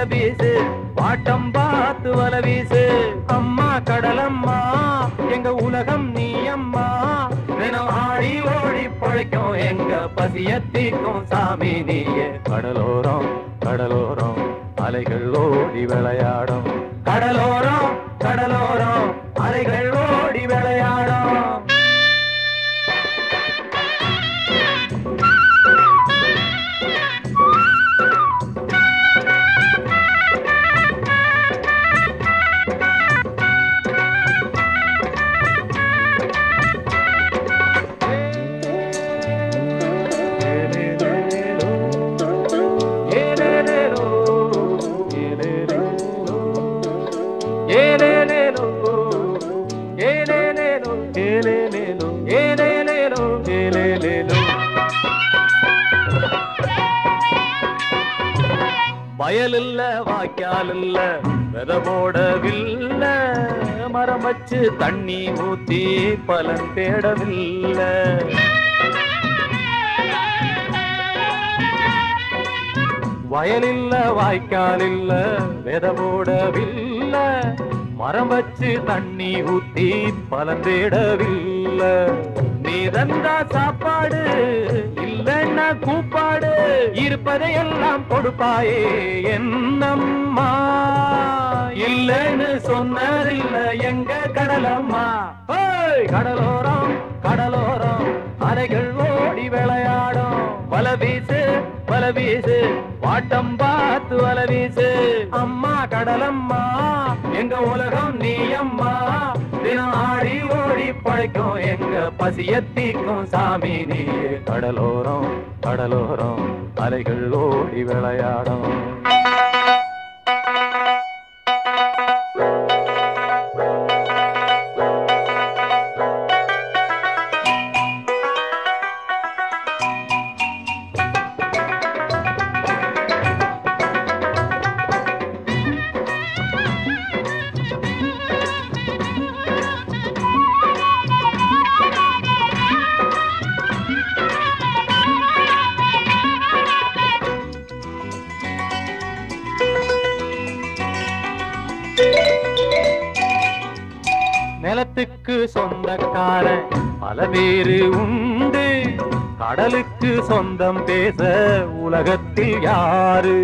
வீசு வாட்டம் பார்த்து வல வீசு அம்மா கடலம்மா எங்க உலகம் நீ அம்மா தினம் ஆடி ஓடி பழைக்கும் எங்க பசியத்திக்கும் சாமி நீயே கடலோரம் கடலோரம் அலைகள் ஓடி விளையாடும் கடலோரம் கடலோரம் அலைகள் ஓடி விளையாடும் வயலில்ல வாய்க்கால் இல்ல வித போடவில்ல மரம் வச்சு தண்ணி ஊத்தி பலன் தேடவில்லை வயலில்ல வாய்க்கால் இல்ல வித போடவில்ல மரம் வச்சு தண்ணி ஊத்தி பலன் தேடவில்ல நீ தந்தா சாப்பாடு இல்லன்னா கூப்பாடு இருப்பதையெல்லாம் கொடுப்பாயே என்னம்மா இல்லைன்னு சொன்னதில்ல எங்க கடலம்மா ஓய் கடலோரம் கடலோரம் அலைகள் ஓடி விளையாடும் வல வீசு வல வீசு வாட்டம் பார்த்து வல வீசு அம்மா கடலம்மா எங்க உலகம் நீ அம்மா தினம் ஆடி ஓடி பழைக்கும் எங்க பசியத்திக்கும் சாமி நீ கடலோரம் கடலோரம் அலைகள் ஓடி விளையாடும் நிலத்துக்கு சொந்தக்காரன் பல பேரு உண்டு கடலுக்கு சொந்தம் பேச உலகத்தில் யாரு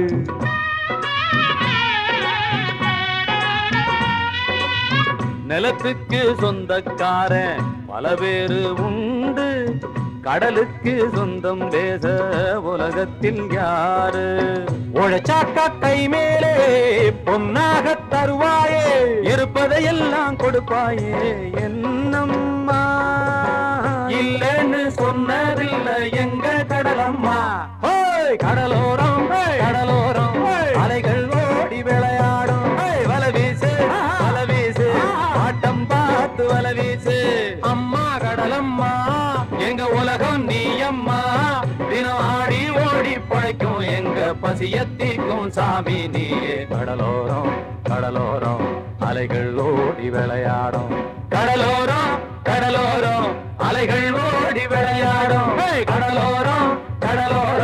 நிலத்துக்கு சொந்தக்காரன் பல பேரு உண்டு கடலுக்கு சொந்தம் பேச உலகத்தில் யாரு உழைச்சாக்கா கை மேலே பொன்னாக தருவாயே இருப்பதையெல்லாம் கொடுப்பாயே என்னம்மா இல்லைன்னு சொன்னதில்லை எங்க கடலம்மா ஓய் கடலோரம் கடலோரம் அலைகள் ஓடி விளையாடும் வல வீசு வல வீசு ஆட்டம் பார்த்து வல வீசு அம்மா கடலம்மா எங்க உலகம் நீ அம்மா தினம் ஆடி ஓடி பழைக்கும் எங்க பசியத்திக்கும் சாமி நீயே கடலோரம் கடலோரம் அலைகள் ஓடி விளையாடும் கடலோரம் கடலோரம் அலைகள் ஓடி விளையாடும் கடலோரம் கடலோரம்